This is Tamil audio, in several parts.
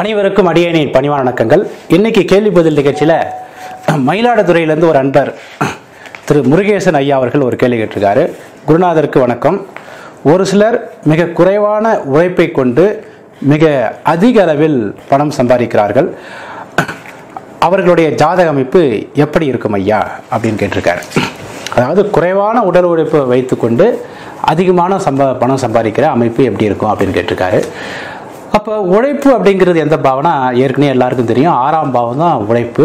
அனைவருக்கும் அடியேனின் பணிவான வணக்கங்கள் இன்னைக்கு கேள்வி பதில் நிகழ்ச்சியில் மயிலாடுதுறையிலேருந்து ஒரு அன்பர் திரு முருகேசன் ஐயா அவர்கள் ஒரு கேள்வி கேட்டிருக்காரு குருநாதருக்கு வணக்கம் ஒரு சிலர் மிக குறைவான உழைப்பை கொண்டு மிக அதிக அளவில் பணம் சம்பாதிக்கிறார்கள் அவர்களுடைய ஜாதக அமைப்பு எப்படி இருக்கும் ஐயா அப்படின்னு கேட்டிருக்காரு அதாவது குறைவான உடல் உழைப்பை வைத்துக்கொண்டு அதிகமான சம்பா பணம் சம்பாதிக்கிற அமைப்பு எப்படி இருக்கும் அப்படின்னு கேட்டிருக்காரு அப்போ உழைப்பு அப்படிங்கிறது எந்த பாவனா ஏற்கனவே எல்லாருக்கும் தெரியும் ஆறாம் பாவம் தான் உழைப்பு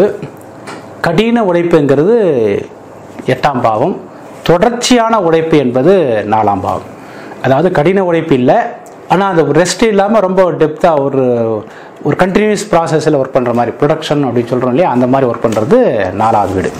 கடின உழைப்புங்கிறது எட்டாம் பாவம் தொடர்ச்சியான உழைப்பு என்பது நாலாம் பாவம் அதாவது கடின உழைப்பு இல்லை ஆனால் அந்த ரெஸ்ட் இல்லாமல் ரொம்ப டெப்த்தாக ஒரு ஒரு கண்டினியூஸ் ப்ராசஸில் ஒர்க் பண்ணுற மாதிரி ப்ரொடக்ஷன் அப்படின்னு சொல்கிறோம் இல்லையா அந்த மாதிரி ஒர்க் பண்ணுறது நாலாவது வீடு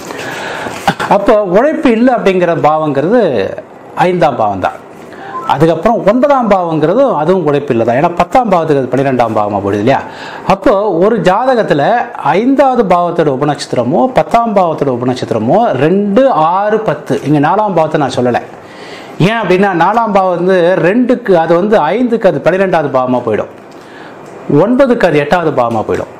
அப்போ உழைப்பு இல்லை அப்படிங்கிற பாவங்கிறது ஐந்தாம் பாவம் தான் அதுக்கப்புறம் ஒன்பதாம் பாவங்கிறதும் அதுவும் உழைப்பு இல்லை தான் ஏன்னா பத்தாம் பாவத்துக்கு அது பன்னிரெண்டாம் பாவமாக போயிடுது இல்லையா அப்போ ஒரு ஜாதகத்தில் ஐந்தாவது பாவத்தோட உபநட்சத்திரமோ பத்தாம் பாவத்தோட உபநட்சத்திரமோ ரெண்டு ஆறு பத்து இங்கே நாலாம் பாவத்தை நான் சொல்லலை ஏன் அப்படின்னா நாலாம் பாவம் வந்து ரெண்டுக்கு அது வந்து ஐந்துக்கு அது பன்னிரெண்டாவது பாவமாக போயிடும் ஒன்பதுக்கு அது எட்டாவது பாவமாக போயிடும்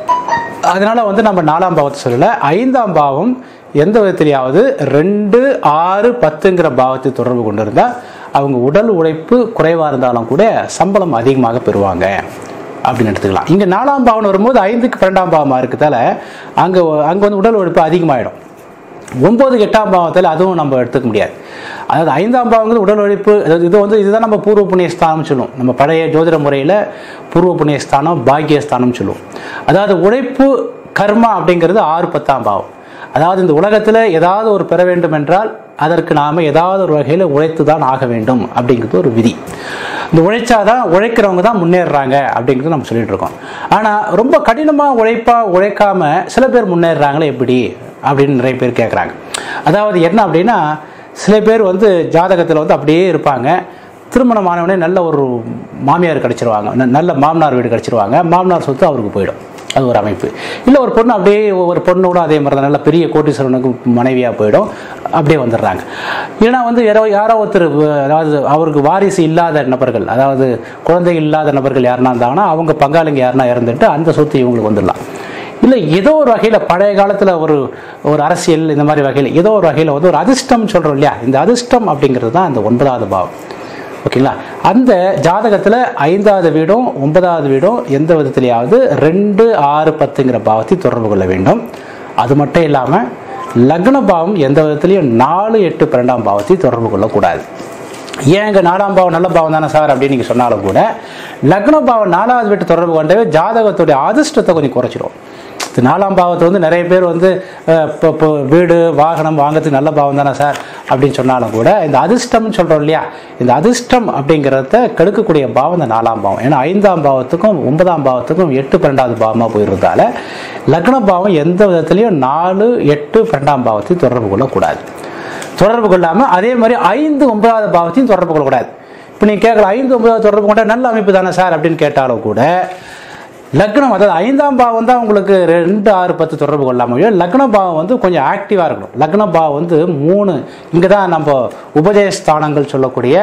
அதனால வந்து நம்ம நாலாம் பாவத்தை சொல்லலை ஐந்தாம் பாவம் எந்த விதத்திலேயாவது ரெண்டு ஆறு பத்துங்கிற பாவத்தை தொடர்பு கொண்டு இருந்தால் அவங்க உடல் உழைப்பு குறைவாக இருந்தாலும் கூட சம்பளம் அதிகமாக பெறுவாங்க அப்படின்னு எடுத்துக்கலாம் இங்கே நாலாம் பாவம் வரும்போது ஐந்துக்கு பன்னெண்டாம் பாவமாக இருக்கிறதால அங்கே அங்கே வந்து உடல் உழைப்பு அதிகமாகிடும் ஒன்பது எட்டாம் பாவத்தில் அதுவும் நம்ம எடுத்துக்க முடியாது அதாவது ஐந்தாம் பாவங்கிறது உடல் உழைப்பு அதாவது இது வந்து இதுதான் நம்ம பூர்வ புண்ணிய ஸ்தானம் சொல்லுவோம் நம்ம பழைய ஜோதிட முறையில் பூர்வ புண்ணிய ஸ்தானம் பாக்கிய ஸ்தானம் சொல்லுவோம் அதாவது உழைப்பு கர்மா அப்படிங்கிறது ஆறு பத்தாம் பாவம் அதாவது இந்த உலகத்தில் ஏதாவது ஒரு பெற வேண்டும் என்றால் அதற்கு நாம் ஏதாவது ஒரு வகையில் உழைத்து தான் ஆக வேண்டும் அப்படிங்கிறது ஒரு விதி இந்த உழைச்சாதான் உழைக்கிறவங்க தான் முன்னேறுறாங்க அப்படிங்கிறது நம்ம சொல்லிட்டு இருக்கோம் ஆனால் ரொம்ப கடினமாக உழைப்பா உழைக்காம சில பேர் முன்னேறுறாங்களே எப்படி அப்படின்னு நிறைய பேர் கேட்குறாங்க அதாவது என்ன அப்படின்னா சில பேர் வந்து ஜாதகத்தில் வந்து அப்படியே இருப்பாங்க திருமணம் ஆனவனே நல்ல ஒரு மாமியார் கிடச்சிருவாங்க ந- நல்ல மாமனார் வீடு கிடச்சிருவாங்க மாமனார் சொத்து அவருக்கு போயிடும் அது ஒரு அமைப்பு இல்லை ஒரு பொண்ணு அப்படியே ஒரு பொண்ணோட அதே மாதிரி தான் நல்ல பெரிய கோட்டீஸ்வரனுக்கு மனைவியாக போயிடும் அப்படியே வந்துடுறாங்க ஏன்னா வந்து யாரோ யாரோ ஒருத்தர் வ- அதாவது அவருக்கு வாரிசு இல்லாத நபர்கள் அதாவது குழந்தைகள் இல்லாத நபர்கள் யாருன்னா இருந்தாங்கன்னா அவங்க பங்காளிங்க யாருன்னா இறந்துட்டு அந்த சொத்து இவங்களுக்கு வந்துடலாம் இல்லை ஏதோ ஒரு வகையில் பழைய காலத்தில் ஒரு ஒரு அரசியல் இந்த மாதிரி வகையில் ஏதோ ஒரு வகையில் வந்து ஒரு அதிர்ஷ்டம் சொல்கிறோம் இல்லையா இந்த அதிர்ஷ்டம் அப்படிங்கிறது தான் அந்த ஒன்பதாவது பாவம் ஓகேங்களா அந்த ஜாதகத்தில் ஐந்தாவது வீடும் ஒன்பதாவது வீடும் எந்த விதத்திலேயாவது ரெண்டு ஆறு பத்துங்கிற பாவத்தை தொடர்பு கொள்ள வேண்டும் அது மட்டும் இல்லாமல் லக்ன பாவம் எந்த விதத்திலையும் நாலு எட்டு பன்னெண்டாம் பாவத்தை தொடர்பு கொள்ளக்கூடாது ஏன் இங்கே நாலாம் பாவம் நல்ல பாவம் தானே சார் அப்படின்னு நீங்கள் சொன்னாலும் கூட லக்ன பாவம் நாலாவது வீட்டு தொடர்பு கொண்டவே ஜாதகத்துடைய அதிர்ஷ்டத்தை கொஞ்சம் குறைச்சிடும் இது நாலாம் பாவத்தை வந்து நிறைய பேர் வந்து அஹ், இப்போ இப்போ வீடு வாகனம் வாங்குறதுக்கு நல்ல பாவம் தானே சார் அப்படின்னு சொன்னாலும் கூட இந்த அதிர்ஷ்டம்னு சொல்கிறோம் இல்லையா இந்த அதிர்ஷ்டம் அப்படிங்கிறத கெடுக்கக்கூடிய பாவம் இந்த நாலாம் பாவம் ஏன்னா ஐந்தாம் பாவத்துக்கும் ஒன்பதாம் பாவத்துக்கும் எட்டு பன்னெண்டாவது பாவமாக போயிருந்தால லக்ன பாவம் எந்த விதத்துலையும் நாலு எட்டு பன்னெண்டாம் பாவத்தை தொடர்பு கொள்ளக்கூடாது தொடர்பு கொள்ளாமல் அதே மாதிரி ஐந்து ஒன்பதாவது பாவத்தையும் தொடர்பு கொள்ளக்கூடாது இப்போ நீங்கள் கேட்கல ஐந்து ஒன்பதாவது தொடர்பு கொண்ட நல்ல அமைப்பு தானே சார் அப்படின்னு கேட்டாலும் கூட லக்னம் அதாவது ஐந்தாம் பாவம் தான் உங்களுக்கு ரெண்டு ஆறு பத்து தொடர்பு கொள்ளாமல் லக்ன பாவம் வந்து கொஞ்சம் ஆக்டிவாக இருக்கணும் லக்ன பாவம் வந்து மூணு இங்கே தான் நம்ம உபஜயஸ்தானங்கள் சொல்லக்கூடிய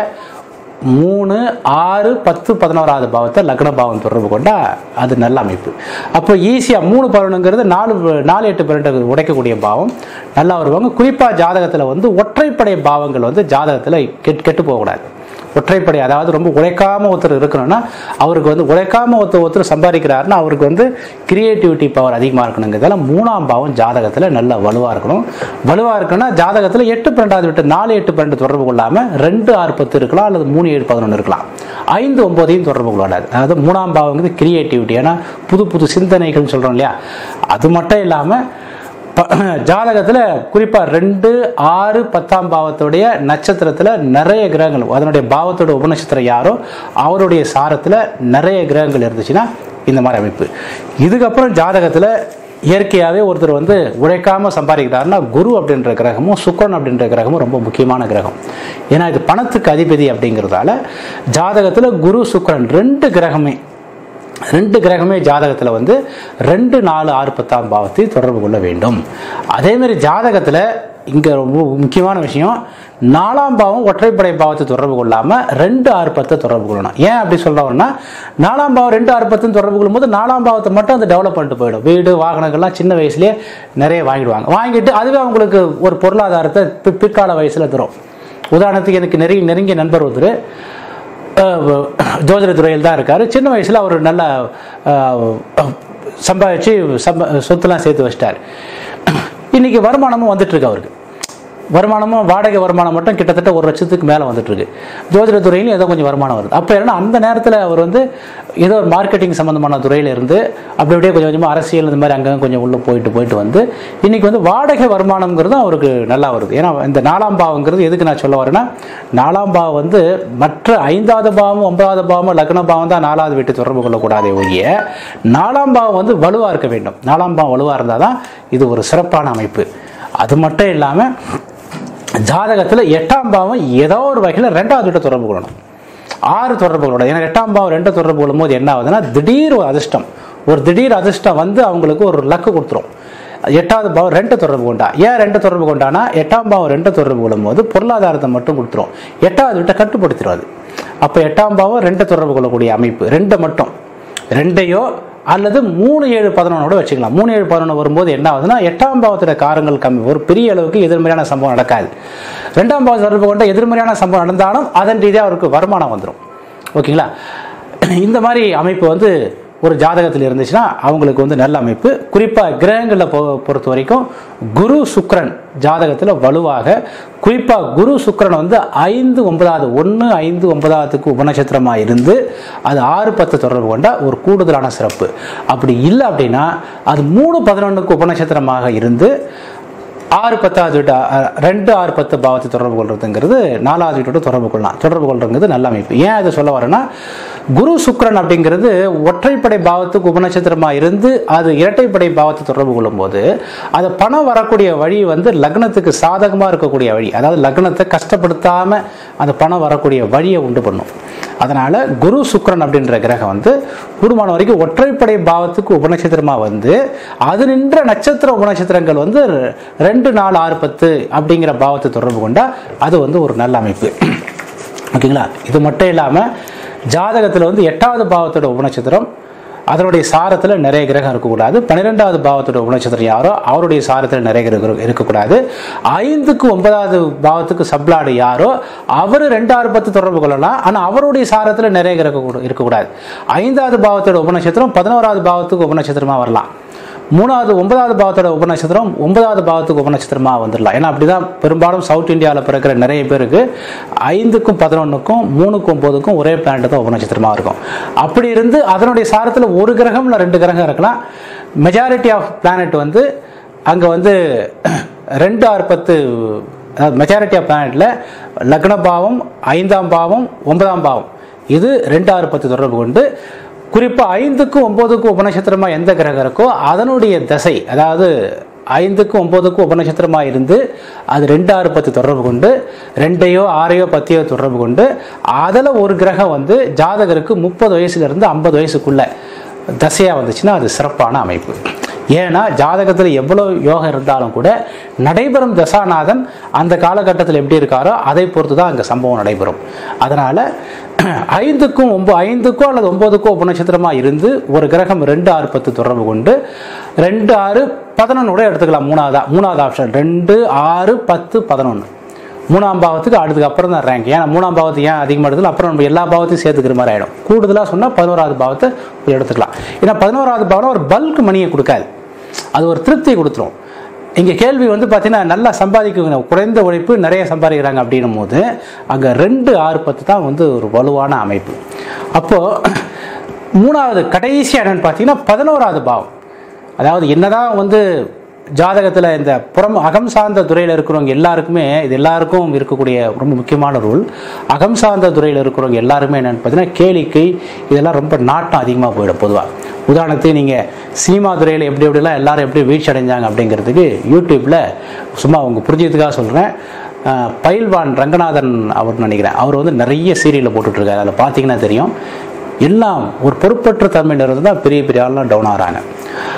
மூணு ஆறு பத்து பதினோராவது பாவத்தை லக்ன பாவம் தொடர்பு கொண்டா அது நல்ல அமைப்பு அப்போ ஈஸியாக மூணு பலனுங்கிறது நாலு நாலு எட்டு பன்னெண்டு உடைக்கக்கூடிய பாவம் நல்லா வருவாங்க குறிப்பாக ஜாதகத்தில் வந்து ஒற்றைப்படை பாவங்கள் வந்து ஜாதகத்தில் கெட் கெட்டு போகக்கூடாது ஒற்றைப்படை அதாவது ரொம்ப உழைக்காம ஒருத்தர் இருக்கணும்னா அவருக்கு வந்து உழைக்காம ஒருத்தர் ஒருத்தர் சம்பாதிக்கிறாருன்னா அவருக்கு வந்து கிரியேட்டிவிட்டி பவர் அதிகமாக இருக்கணுங்கிறதால மூணாம் பாவம் ஜாதகத்தில் நல்ல வலுவாக இருக்கணும் வலுவாக இருக்கணும்னா ஜாதகத்தில் எட்டு பன்னெண்டாவது விட்டு நாலு எட்டு பன்னெண்டு தொடர்பு கொள்ளாமல் ரெண்டு ஆறு பத்து இருக்கலாம் அல்லது மூணு ஏழு பதினொன்று இருக்கலாம் ஐந்து ஒன்பதையும் தொடர்பு கொள்ளாது அதாவது மூணாம் பாவங்கிறது கிரியேட்டிவிட்டி ஏன்னா புது புது சிந்தனைகள்னு சொல்கிறோம் இல்லையா அது மட்டும் இல்லாமல் ஜாதகத்தில் குறிப்பாக ரெண்டு ஆறு பத்தாம் பாவத்துடைய நட்சத்திரத்தில் நிறைய கிரகங்கள் அதனுடைய பாவத்தோட உபநட்சத்திரம் யாரோ அவருடைய சாரத்தில் நிறைய கிரகங்கள் இருந்துச்சுன்னா இந்த மாதிரி அமைப்பு இதுக்கப்புறம் ஜாதகத்தில் இயற்கையாகவே ஒருத்தர் வந்து உழைக்காம சம்பாதிக்கிறாருன்னா குரு அப்படின்ற கிரகமும் சுக்கரன் அப்படின்ற கிரகமும் ரொம்ப முக்கியமான கிரகம் ஏன்னா இது பணத்துக்கு அதிபதி அப்படிங்கிறதால ஜாதகத்தில் குரு சுக்கரன் ரெண்டு கிரகமே ரெண்டு கிரகமே ஜாதகத்தில் வந்து ரெண்டு நாலு ஆறு பத்தாம் பாவத்தை தொடர்பு கொள்ள வேண்டும் அதே மாதிரி ஜாதகத்தில் இங்கே ரொம்ப முக்கியமான விஷயம் நாலாம் பாவம் ஒற்றைப்படை பாவத்தை தொடர்பு கொள்ளாமல் ரெண்டு ஆறு பத்தை தொடர்பு கொள்ளணும் ஏன் அப்படி சொல்கிறோம்னா நாலாம் பாவம் ரெண்டு ஆறு பத்துன்னு தொடர்பு கொள்ளும்போது நாலாம் பாவத்தை மட்டும் அந்த டெவலப் பண்ணிட்டு போயிடும் வீடு வாகனங்கள்லாம் சின்ன வயசுலேயே நிறைய வாங்கிடுவாங்க வாங்கிட்டு அதுவே அவங்களுக்கு ஒரு பொருளாதாரத்தை பி- பிற்கால வயசில் தரும் உதாரணத்துக்கு எனக்கு நெருங்கி நெருங்கிய நண்பர் ஒருத்தர் அஹ், ஜோதிட துறையில் தான் இருக்கார் சின்ன வயசில் அவர் நல்ல அஹ், சம்பாதிச்சு சம்ப சொத்துலாம் சேர்த்து வச்சிட்டார் இன்னைக்கு வருமானமும் வந்துட்டு இருக்கு அவருக்கு வருமானமும் வாடகை வருமானம் மட்டும் கிட்டத்தட்ட ஒரு லட்சத்துக்கு மேலே வந்துட்டு இருக்கு ஜோதிட துறையிலும் ஏதோ கொஞ்சம் வருமானம் வருது அப்போ என்னன்னா அந்த நேரத்தில் அவர் வந்து ஏதோ ஒரு மார்க்கெட்டிங் சம்மந்தமான துறையில் இருந்து அப்படி அப்படியே கொஞ்சம் கொஞ்சமாக அரசியல் இந்த மாதிரி அங்கங்கே கொஞ்சம் உள்ளே போயிட்டு போயிட்டு வந்து இன்னைக்கு வந்து வாடகை வருமானம்ங்கிறது அவருக்கு நல்லா வருது ஏன்னா இந்த நாலாம் பாவங்கிறது எதுக்கு நான் சொல்ல வரேன்னா நாலாம் பாவம் வந்து மற்ற ஐந்தாவது பாவமும் ஒன்பதாவது பாவமும் லக்ன பாவம் தான் நாலாவது வீட்டு தொடர்பு கொள்ளக்கூடாதே ஒழிய நாலாம் பாவம் வந்து வலுவாக இருக்க வேண்டும் நாலாம் பாவம் வலுவாக இருந்தால் தான் இது ஒரு சிறப்பான அமைப்பு அது மட்டும் இல்லாமல் ஜாதகத்தில் எட்டாம் பாவம் ஏதோ ஒரு வகையில் ரெண்டாவது வீட்டை தொடர்பு கொள்ளணும் ஆறு தொடர்பு கொள்ளணும் ஏன்னா எட்டாம் பாவம் ரெண்டு தொடர்பு கொள்ளும்போது என்ன ஆகுதுன்னா திடீர் ஒரு அதிர்ஷ்டம் ஒரு திடீர் அதிர்ஷ்டம் வந்து அவங்களுக்கு ஒரு லக்கு கொடுத்துரும் எட்டாவது பாவம் ரெண்டு தொடர்பு கொண்டா ஏன் ரெண்டு தொடர்பு கொண்டானா எட்டாம் பாவம் ரெண்டு தொடர்பு கொள்ளும்போது பொருளாதாரத்தை மட்டும் கொடுத்துரும் எட்டாவது வீட்டை கட்டுப்படுத்திடும் அது அப்போ எட்டாம் பாவம் ரெண்டு தொடர்பு கொள்ளக்கூடிய அமைப்பு ரெண்டை மட்டும் ரெண்டையோ அல்லது மூணு ஏழு பதினொன்னோட வச்சுக்கலாம் மூணு ஏழு பதினொன்று வரும்போது என்ன ஆகுதுன்னா எட்டாம் பாவத்தோட காரங்கள் கம்மி ஒரு பெரிய அளவுக்கு எதிர்மறையான சம்பவம் நடக்காது ரெண்டாம் பாவம் தொடர்பு கொண்ட எதிர்மறையான சம்பவம் நடந்தாலும் அதன் ரீதியாக அவருக்கு வருமானம் வந்துடும் ஓகேங்களா இந்த மாதிரி அமைப்பு வந்து ஒரு ஜாதகத்தில் இருந்துச்சுன்னா அவங்களுக்கு வந்து நல்ல அமைப்பு குறிப்பாக கிரகங்களை பொ பொறுத்த வரைக்கும் குரு சுக்கிரன் ஜாதகத்தில் வலுவாக குறிப்பாக குரு சுக்கிரன் வந்து ஐந்து ஒன்பதாவது ஒன்று ஐந்து ஒன்பதாவதுக்கு உபநட்சத்திரமாக இருந்து அது ஆறு பத்து தொடர்பு கொண்ட ஒரு கூடுதலான சிறப்பு அப்படி இல்லை அப்படின்னா அது மூணு பதினொன்றுக்கு உபநட்சத்திரமாக இருந்து ஆறு பத்தாவது வீட்டு அஹ், ரெண்டு ஆறு பத்து பாவத்தை தொடர்பு கொள்றதுங்கிறது நாலாவது வீட்டோட தொடர்பு கொள்ளலாம் தொடர்பு கொள்றதுங்கிறது நல்ல அமைப்பு ஏன் அதை சொல்ல வரேன்னா குரு சுக்கிரன் அப்படிங்கிறது ஒற்றைப்படை பாவத்துக்கு உபநட்சத்திரமா இருந்து அது இரட்டைப்படை பாவத்தை தொடர்பு கொள்ளும்போது அது பணம் வரக்கூடிய வழி வந்து லக்னத்துக்கு சாதகமாக இருக்கக்கூடிய வழி அதாவது லக்னத்தை கஷ்டப்படுத்தாம அந்த பணம் வரக்கூடிய வழியை உண்டு பண்ணும் அதனால குரு சுக்கிரன் அப்படின்ற கிரகம் வந்து கூடுமான வரைக்கும் ஒற்றைப்படை பாவத்துக்கு உபநட்சத்திரமா வந்து அது நின்ற நட்சத்திர உபநட்சத்திரங்கள் வந்து ரெண்டு நாலு ஆறு பத்து அப்படிங்கிற பாவத்தை தொடர்பு கொண்டா அது வந்து ஒரு நல்ல அமைப்பு ஓகேங்களா இது மட்டும் இல்லாமல் ஜாதகத்தில் வந்து எட்டாவது பாவத்தோட உபநட்சத்திரம் அதனுடைய சாரத்தில் நிறைய கிரகம் இருக்கக்கூடாது பன்னிரெண்டாவது பாவத்தோட உபநட்சத்திரம் யாரோ அவருடைய சாரத்தில் நிறைய கிரகம் இருக்கக்கூடாது ஐந்துக்கு ஒன்பதாவது பாவத்துக்கு சப்ளாடு யாரோ அவர் ரெண்டாறு பத்து தொடர்பு கொள்ளலாம் ஆனால் அவருடைய சாரத்தில் நிறைய கிரகம் கூட- இருக்கக்கூடாது ஐந்தாவது பாவத்தோட உபநட்சத்திரம் பதினோராவது பாவத்துக்கு உபநட்சத்திரமா வரலாம் மூணாவது ஒன்பதாவது பாவத்தோட உபநட்சத்திரம் ஒன்பதாவது பாவத்துக்கு உபநட்சத்திரமாக வந்துடலாம் ஏன்னா அப்படிதான் பெரும்பாலும் சவுத் இந்தியாவில் பிறக்கிற நிறைய பேருக்கு ஐந்துக்கும் பதினொன்றுக்கும் மூணுக்கும் ஒன்பதுக்கும் ஒரே பிளானட் தான் உபநட்சத்திரமாக இருக்கும் அப்படி இருந்து அதனுடைய சாரத்தில் ஒரு கிரகம் இல்லை ரெண்டு கிரகம் இருக்கலாம் மெஜாரிட்டி ஆஃப் பிளானட் வந்து அங்கே வந்து ரெண்டு ஆறு பத்து மெஜாரிட்டி ஆஃப் பிளானட்டில் லக்ன பாவம் ஐந்தாம் பாவம் ஒன்பதாம் பாவம் இது ரெண்டு ஆறு பத்து தொடர்பு கொண்டு குறிப்பாக ஐந்துக்கும் ஒன்பதுக்கும் உபநட்சத்திரமா எந்த கிரகம் இருக்கோ அதனுடைய தசை அதாவது ஐந்துக்கும் ஒன்பதுக்கும் உபநட்சத்திரமாக இருந்து அது ரெண்டு ஆறு பத்து தொடர்பு கொண்டு ரெண்டையோ ஆறையோ பத்தையோ தொடர்பு கொண்டு அதில் ஒரு கிரகம் வந்து ஜாதகருக்கு முப்பது வயசுலேருந்து ஐம்பது வயசுக்குள்ள தசையாக வந்துச்சுன்னா அது சிறப்பான அமைப்பு ஏன்னா ஜாதகத்தில் எவ்வளோ யோகம் இருந்தாலும் கூட நடைபெறும் தசாநாதன் அந்த காலகட்டத்தில் எப்படி இருக்காரோ அதை பொறுத்து தான் அங்கே சம்பவம் நடைபெறும் அதனால் ஐந்துக்கும் ஒன்பது ஐந்துக்கோ அல்லது ஒன்பதுக்கோ உபநட்சத்திரமாக இருந்து ஒரு கிரகம் ரெண்டு ஆறு பத்து தொடர்பு கொண்டு ரெண்டு ஆறு பதினொன்று கூட எடுத்துக்கலாம் மூணாவதா மூணாவது ஆப்ஷன் ரெண்டு ஆறு பத்து பதினொன்று மூணாம் பாவத்துக்கு அடுத்துக்கு அப்புறம் தான் ரேங்க் ஏன்னா மூணாம் பாவத்துக்கு ஏன் அதிகமாக எடுத்துல அப்புறம் நம்ம எல்லா பாவத்தையும் சேர்த்துக்கிற மாதிரி ஆகிடும் கூடுதலாக சொன்னால் பதினோராவது பாவத்தை எடுத்துக்கலாம் ஏன்னா பதினோராவது பாவம் ஒரு பல்க் மணியை கொடுக்காது அது ஒரு திருப்தியை கொடுத்துரும் இங்கே கேள்வி வந்து பார்த்தீங்கன்னா நல்லா சம்பாதிக்க குறைந்த உழைப்பு நிறைய சம்பாதிக்கிறாங்க அப்படின்னும் போது அங்கே ரெண்டு ஆறு பத்து தான் வந்து ஒரு வலுவான அமைப்பு அப்போது மூணாவது கடைசி என்னன்னு பார்த்தீங்கன்னா பதினோராவது பாவம் அதாவது என்னதான் வந்து ஜாதகத்தில் இந்த புறம் அகம் சார்ந்த துறையில் இருக்கிறவங்க எல்லாருக்குமே இது எல்லாருக்கும் இருக்கக்கூடிய ரொம்ப முக்கியமான ரூல் அகம் சார்ந்த துறையில் இருக்கிறவங்க எல்லாருமே என்னென்னு பார்த்தீங்கன்னா கேளிக்கை இதெல்லாம் ரொம்ப நாட்டம் அதிகமாக போயிடும் பொதுவாக உதாரணத்துக்கு நீங்கள் சினிமா துறையில் எப்படி எப்படிலாம் எல்லாரும் எப்படி வீழ்ச்சி அடைஞ்சாங்க அப்படிங்கிறதுக்கு யூடியூப்பில் சும்மா அவங்க புரிஞ்சதுக்காக சொல்கிறேன் பயில்வான் ரங்கநாதன் அவர்னு நினைக்கிறேன் அவர் வந்து நிறைய சீரியலில் போட்டுட்ருக்காரு அதில் பார்த்தீங்கன்னா தெரியும் எல்லாம் ஒரு பொறுப்பற்ற தன்மையினர் தான் பெரிய பெரிய ஆள்லாம் டவுன் ஆகிறாங்க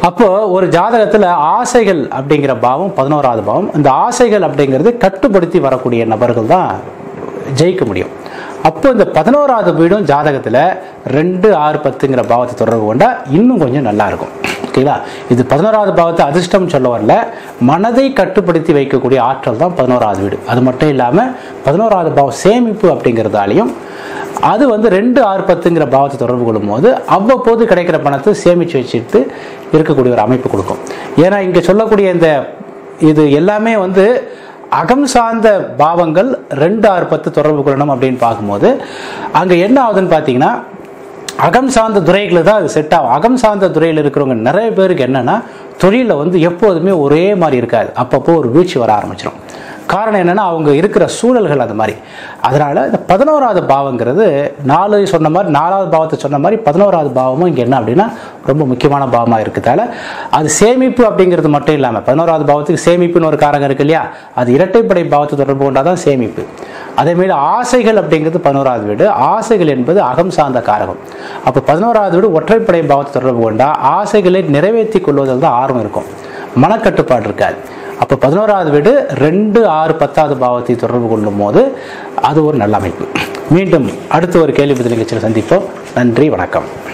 அப்போ ஒரு ஜாதகத்துல ஆசைகள் அப்படிங்கிற பாவம் பதினோராவது பாவம் இந்த ஆசைகள் அப்படிங்கிறது கட்டுப்படுத்தி வரக்கூடிய நபர்கள் தான் ஜெயிக்க முடியும் அப்போ இந்த பதினோராவது வீடும் ஜாதகத்துல ரெண்டு ஆறு பத்துங்கிற பாவத்தை தொடர்பு கொண்டா இன்னும் கொஞ்சம் நல்லா இருக்கும் ஓகேங்களா இது பதினோராவது பாவத்தை அதிர்ஷ்டம் சொல்ல வரல மனதை கட்டுப்படுத்தி வைக்கக்கூடிய ஆற்றல் தான் பதினோராவது வீடு அது மட்டும் இல்லாமல் பதினோராவது பாவம் சேமிப்பு அப்படிங்கிறதாலையும் அது வந்து ரெண்டு ஆறு பத்துங்கிற பாவத்தை தொடர்பு கொள்ளும்போது அவ்வப்போது கிடைக்கிற பணத்தை சேமித்து வச்சுட்டு இருக்கக்கூடிய ஒரு அமைப்பு கொடுக்கும் ஏன்னா இங்கே சொல்லக்கூடிய இந்த இது எல்லாமே வந்து அகம் சார்ந்த பாவங்கள் ரெண்டு ஆறு பத்து தொடர்பு கொள்ளணும் அப்படின்னு பார்க்கும்போது அங்கே என்ன ஆகுதுன்னு பார்த்தீங்கன்னா அகம் சார்ந்த துறைகளில் தான் அது செட் ஆகும் அகம் சார்ந்த துறையில் இருக்கிறவங்க நிறைய பேருக்கு என்னன்னா தொழிலில் வந்து எப்போதுமே ஒரே மாதிரி இருக்காது அப்பப்போ ஒரு வீழ்ச்சி வர ஆரம்பிச்சிடும் காரணம் என்னன்னா அவங்க இருக்கிற சூழல்கள் அந்த மாதிரி அதனால இந்த பதினோராவது பாவங்கிறது நாலு சொன்ன மாதிரி நாலாவது பாவத்தை சொன்ன மாதிரி பதினோராவது பாவமும் இங்கே என்ன அப்படின்னா ரொம்ப முக்கியமான பாவமாக இருக்கிறதால அது சேமிப்பு அப்படிங்கிறது மட்டும் இல்லாமல் பதினோராவது பாவத்துக்கு சேமிப்புன்னு ஒரு காரகம் இருக்கு இல்லையா அது இரட்டைப்படை பாவத்தை தொடர்பு கொண்டாதான் சேமிப்பு அதேமாரி ஆசைகள் அப்படிங்கிறது பதினோராவது வீடு ஆசைகள் என்பது அகம் சார்ந்த காரகம் அப்போ பதினோராவது வீடு ஒற்றைப்படை பாவத்தை தொடர்பு கொண்டா ஆசைகளை நிறைவேற்றி கொள்வதில் தான் ஆர்வம் இருக்கும் மனக்கட்டுப்பாடு இருக்காது அப்போ பதினோராவது வீடு ரெண்டு ஆறு பத்தாவது பாவத்தை தொடர்பு கொள்ளும் போது அது ஒரு நல்ல அமைப்பு மீண்டும் அடுத்த ஒரு கேள்வி பதில் நிகழ்ச்சியில் சந்திப்போம் நன்றி வணக்கம்